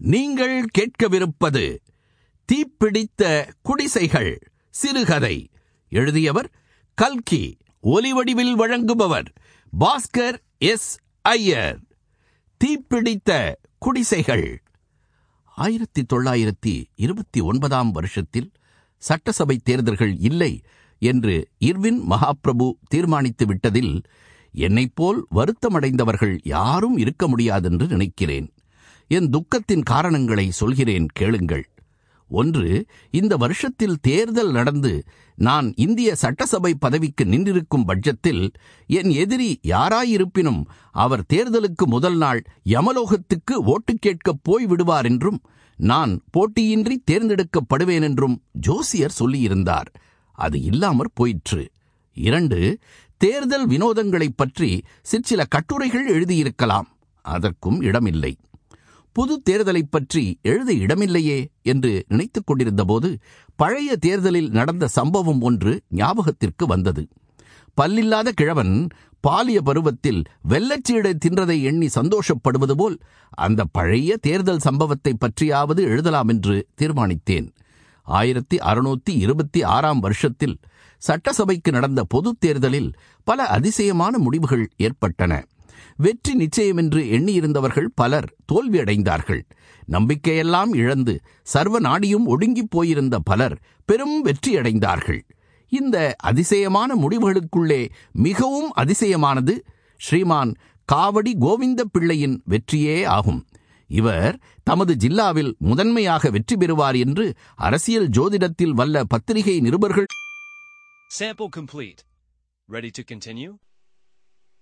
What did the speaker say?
நீங்கள் கேட்கவிருப்பது தீப்பிடித்த குடிசைகள் சிறுகதை எழுதியவர் கல்கி ஒலிவடிவில் வழங்குபவர் பாஸ்கர் எஸ் ஐயர் தீப்பிடித்த குடிசைகள் ஆயிரத்தி தொள்ளாயிரத்தி இருபத்தி ஒன்பதாம் வருஷத்தில் சட்டசபை தேர்தல்கள் இல்லை என்று இர்வின் மகாபிரபு தீர்மானித்து விட்டதில் என்னைப் போல் வருத்தமடைந்தவர்கள் யாரும் இருக்க முடியாதென்று நினைக்கிறேன் என் துக்கத்தின் காரணங்களை சொல்கிறேன் கேளுங்கள் ஒன்று இந்த வருஷத்தில் தேர்தல் நடந்து நான் இந்திய சட்டசபை பதவிக்கு நின்றிருக்கும் பட்சத்தில் என் எதிரி யாராயிருப்பினும் அவர் தேர்தலுக்கு முதல் நாள் யமலோகத்துக்கு ஓட்டு கேட்கப் போய் விடுவார் என்றும் நான் போட்டியின்றி தேர்ந்தெடுக்கப்படுவேன் என்றும் ஜோசியர் சொல்லியிருந்தார் அது இல்லாமற் போயிற்று இரண்டு தேர்தல் வினோதங்களைப் பற்றி சிற்சில கட்டுரைகள் எழுதியிருக்கலாம் அதற்கும் இடமில்லை புது தேர்தலைப் பற்றி எழுத இடமில்லையே என்று நினைத்துக் கொண்டிருந்தபோது பழைய தேர்தலில் நடந்த சம்பவம் ஒன்று ஞாபகத்திற்கு வந்தது பல்லில்லாத கிழவன் பாலிய பருவத்தில் வெள்ளச்சீடை தின்றதை எண்ணி சந்தோஷப்படுவது போல் அந்த பழைய தேர்தல் சம்பவத்தை பற்றியாவது எழுதலாம் என்று தீர்மானித்தேன் ஆயிரத்தி அறுநூத்தி இருபத்தி ஆறாம் வருஷத்தில் சட்டசபைக்கு நடந்த பொதுத் தேர்தலில் பல அதிசயமான முடிவுகள் ஏற்பட்டன வெற்றி நிச்சயம் என்று எண்ணியிருந்தவர்கள் பலர் தோல்வியடைந்தார்கள் நம்பிக்கையெல்லாம் இழந்து சர்வ நாடியும் ஒடுங்கிப் போயிருந்த பலர் பெரும் வெற்றியடைந்தார்கள் இந்த அதிசயமான முடிவுகளுக்குள்ளே மிகவும் அதிசயமானது ஸ்ரீமான் காவடி கோவிந்த பிள்ளையின் வெற்றியே ஆகும் இவர் தமது ஜில்லாவில் முதன்மையாக வெற்றி பெறுவார் என்று அரசியல் ஜோதிடத்தில் வல்ல பத்திரிகை நிருபர்கள் Sample complete. Ready to continue?